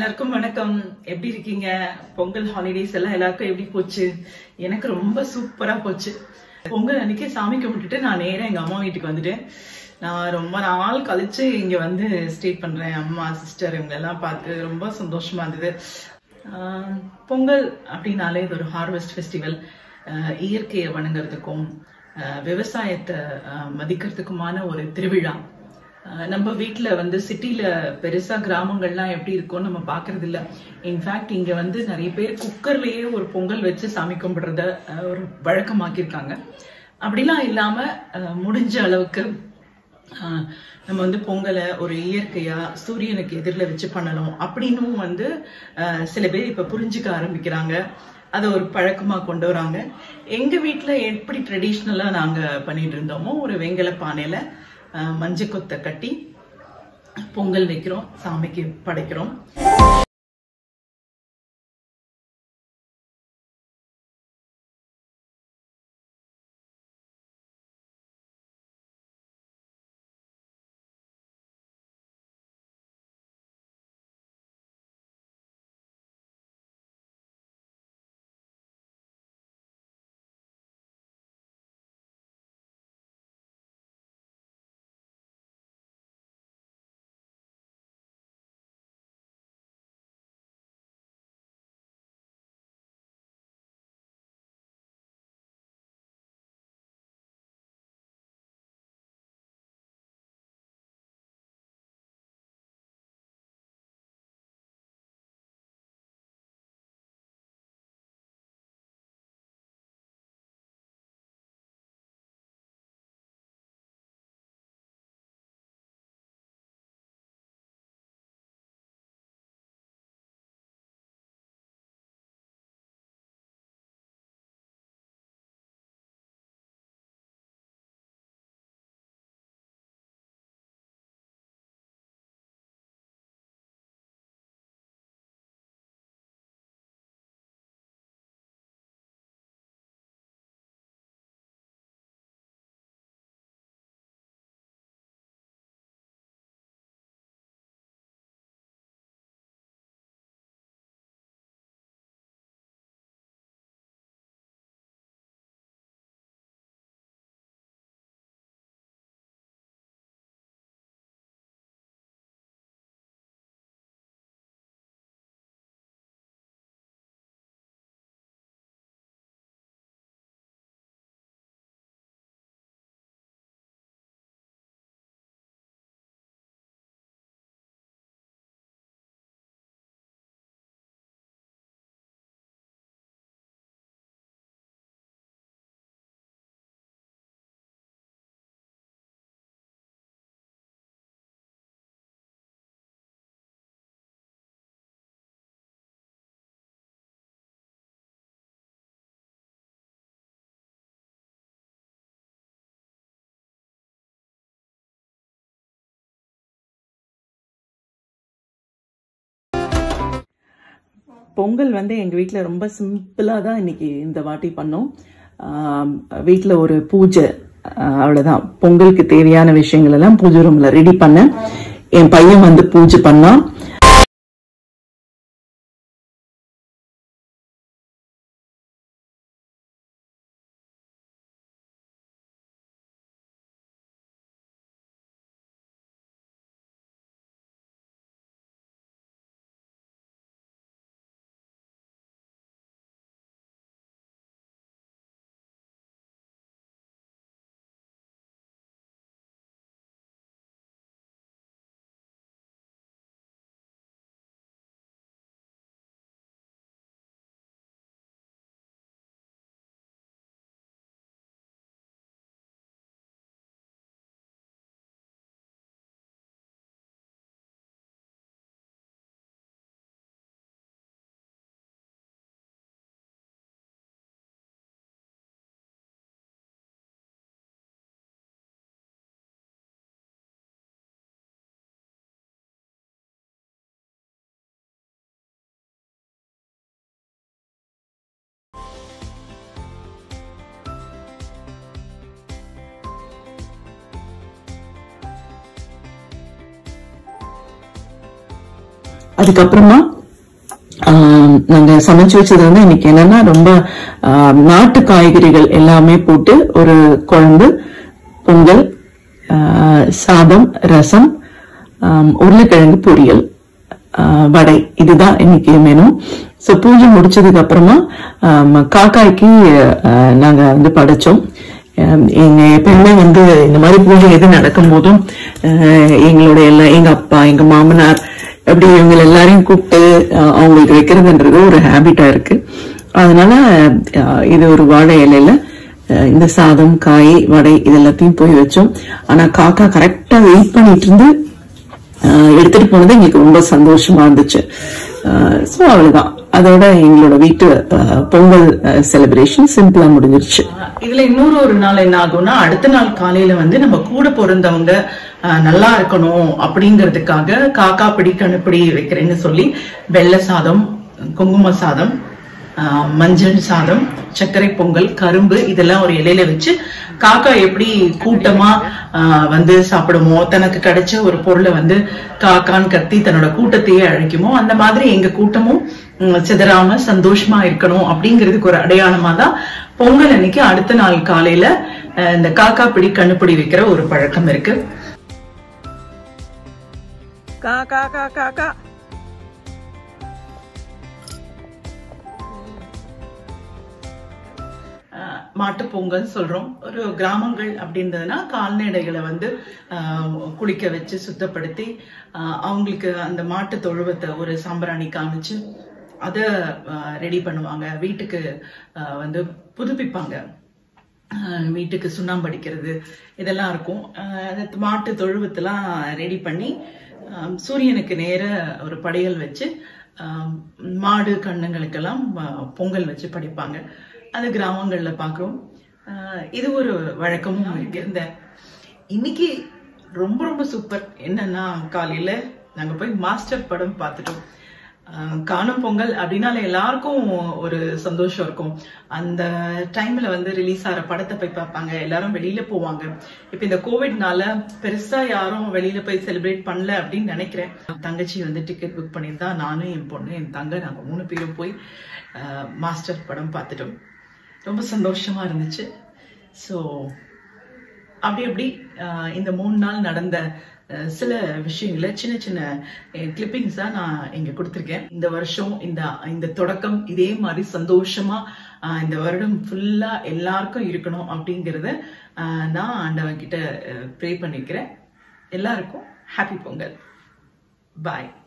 எல்லாருக்கும் வணக்கம் எப்படி இருக்கீங்க பொங்கல் ஹாலிடேஸ் எல்லாம் எல்லாருக்கும் எப்படி போச்சு எனக்கு ரொம்ப சூப்பரா போச்சு பொங்கல் அன்னைக்கு சாமி கும்பிட்டுட்டு நான் நேரா எங்க அம்மா வீட்டுக்கு வந்துட்டேன் நான் ரொம்ப நாள் கழிச்சு இங்க வந்து ஸ்டே பண்றேன் அம்மா சிஸ்டர் இவங்க எல்லாம் பார்த்து ரொம்ப சந்தோஷமா இருந்தது ஆஹ் பொங்கல் அப்படின்னாலே இது ஒரு ஹார்வெஸ்ட் ஃபெஸ்டிவல் இயற்கையை வணங்குறதுக்கும் ஆஹ் விவசாயத்தை ஆஹ் மதிக்கிறதுக்குமான ஒரு திருவிழா ஆஹ் நம்ம வீட்ல வந்து சிட்டில பெருசா கிராமங்கள்லாம் எப்படி இருக்கும் நம்ம பாக்குறது இல்ல இன்ஃபேக்ட் இங்க வந்து நிறைய பேர் குக்கர்லயே ஒரு பொங்கல் வச்சு சாமி கும்பிடுறத ஆஹ் ஒரு வழக்கமாக்கியிருக்காங்க அப்படிலாம் இல்லாம ஆஹ் முடிஞ்ச அளவுக்கு ஆஹ் நம்ம வந்து பொங்கலை ஒரு இயற்கையா சூரியனுக்கு எதிரில் வச்சு பண்ணணும் அப்படின்னும் வந்து ஆஹ் சில பேர் இப்ப புரிஞ்சுக்க ஆரம்பிக்கிறாங்க அதை ஒரு பழக்கமா கொண்டு வராங்க எங்க வீட்ல எப்படி ட்ரெடிஷ்னலா நாங்க பண்ணிட்டு இருந்தோமோ ஒரு வெங்கல பானையில ஆஹ் மஞ்சள் கொத்தை கட்டி பொங்கல் வைக்கிறோம் சாமிக்கு படைக்கிறோம் பொங்கல் வந்து எங்கள் வீட்டில் ரொம்ப சிம்பிளாக தான் இன்னைக்கு இந்த வாட்டி பண்ணோம் வீட்டில் ஒரு பூஜை ஆஹ் அவ்வளவுதான் பொங்கலுக்கு தேவையான விஷயங்கள் எல்லாம் பூஜை ரூம்ல ரெடி பண்ணேன் என் பையன் வந்து பூஜை பண்ணான் அதுக்கப்புறமா ஆஹ் நாங்க சமைச்சு வச்சது வந்து இன்னைக்கு என்னன்னா ரொம்ப ஆஹ் நாட்டு காய்கறிகள் எல்லாமே போட்டு ஒரு குழம்பு பொங்கல் ஆஹ் சாதம் ரசம் ஆம், உருளைக்கிழங்கு பொரியல் ஆஹ் வடை இதுதான் இன்னைக்கு மெனு ஸோ பூஜை முடிச்சதுக்கு அப்புறமா ஆம், காக்காய்க்கு ஆஹ், நாங்க வந்து படைச்சோம் ஆம், எங்க எப்பயுமே வந்து இந்த மாதிரி பூஜை எது நடக்கும் போதும் ஆஹ், எங்களோட எல்லா எங்க அப்பா எங்க மாமனார் அப்படி இவங்க எல்லாரையும் கூப்பிட்டு ஆஹ், அவங்களுக்கு வைக்கிறதுன்றது ஒரு ஹேபிட்டா இருக்கு அதனால ஆஹ், இது ஒரு வாழை இலையில ஆஹ், இந்த சாதம் காய் வடை இது எல்லாத்தையும் போய் வச்சோம் ஆனா காக்கா கரெக்டா வெயிட் பண்ணிட்டு இருந்து ஆஹ் எடுத்துட்டு போனது எங்களுக்கு ரொம்ப சந்தோஷமா இருந்துச்சு ஸோ அவ்வளவுதான் அதோட எங்களோட வீட்டு ஆஹ் பொங்கல் செலிப்ரேஷன் சிம்பிளா முடிஞ்சிருச்சு இதுல இன்னொரு ஒரு நாள் என்ன ஆகும்னா அடுத்த நாள் காலையில வந்து நம்ம கூட பிறந்தவங்க அஹ், நல்லா இருக்கணும் அப்படிங்கிறதுக்காக காக்கா பிடி கணுப்பிடி வைக்கிறேன்னு சொல்லி வெள்ளை சாதம் குங்கும சாதம் அஹ், மஞ்சள் சாதம் சர்க்கரை பொங்கல் கரும்பு இதெல்லாம் ஒரு இலையில வச்சு காக்கா எப்படி கூட்டமா அஹ், வந்து சாப்பிடுமோ தனக்கு கிடைச்ச ஒரு பொருளை வந்து காக்கான்னு கத்தி தன்னோட கூட்டத்தையே அழைக்குமோ அந்த மாதிரி எங்க கூட்டமும் உம், சிதறாம சந்தோஷமா இருக்கணும் அப்படிங்கிறதுக்கு ஒரு அடையாளமா தான் பொங்கல் அன்னைக்கு அடுத்த நாள் காலையில அஹ், இந்த காக்கா பிடி கண்ணுப்பிடி வைக்கிற ஒரு பழக்கம் இருக்கு காக்கா காக்கா கா அஹ், மாட்டுப் பொங்கல் சொல்றோம் ஒரு கிராமங்கள் அப்படின்றதுனா கால்நடைகளை வந்து அஹ், குளிக்க வச்சு சுத்தப்படுத்தி அஹ், அவங்களுக்கு அந்த மாட்டு தொழுவத்தை ஒரு சாம்பிராணி காமிச்சு அதை ரெடி பண்ணுவாங்க வீட்டுக்கு அஹ், வந்து புதுப்பிப்பாங்க அஹ் வீட்டுக்கு சுண்ணாம்பு அடிக்கிறது இதெல்லாம் இருக்கும் அஹ் அந்த மாட்டு தொழுவத்தெல்லாம் ரெடி பண்ணி அஹ் சூரியனுக்கு நேர ஒரு படையல் வச்சு அஹ் மாடு கண்ணுங்களுக்கெல்லாம் அஹ் பொங்கல் வச்சு படைப்பாங்க அது கிராமங்கள்ல பார்க்கிறோம் அஹ் இது ஒரு வழக்கமும் இருக்கு இந்த இன்னைக்கு ரொம்ப ரொம்ப சூப்பர் என்னன்னா காலையில நாங்க போய் மாஸ்டர் படம் பார்த்துட்டோம் ஆஹ் காணும் பொங்கல் அப்படின்னால எல்லாருக்கும் ஒரு சந்தோஷம் இருக்கும் அந்த டைம்ல வந்து ரிலீஸ் ஆகிற படத்தை போய் பார்ப்பாங்க எல்லாரும் வெளியில போவாங்க இப்ப இந்த கோவிட்னால பெருசா யாரும் வெளியில போய் செலிப்ரேட் பண்ணல அப்படின்னு நினைக்கிறேன் தங்கச்சி வந்து டிக்கெட் புக் பண்ணியிருந்தா நானும் என் பொண்ணு என் தங்க நாங்க மூணு பேரும் போய் ஆஹ் மாஸ்டர் படம் பார்த்துட்டோம் ரொம்ப சந்தோஷமா இருந்துச்சு ஸோ அப்படி அப்படி ஆஹ் இந்த மூணு நாள் நடந்த ஆஹ் சில விஷயங்களை சின்ன சின்ன கிளிப்பிங்ஸா நான் இங்க கொடுத்துருக்கேன் இந்த வருஷம் இந்த இந்த தொடக்கம் இதே மாதிரி சந்தோஷமா ஆஹ் இந்த வருடம் ஃபுல்லா எல்லாருக்கும் இருக்கணும் அப்படிங்கறத ஆஹ் நான் ஆண்டவன் கிட்ட ப்ரே பண்ணிக்கிறேன் எல்லாருக்கும் ஹாப்பி பொங்கல் பாய்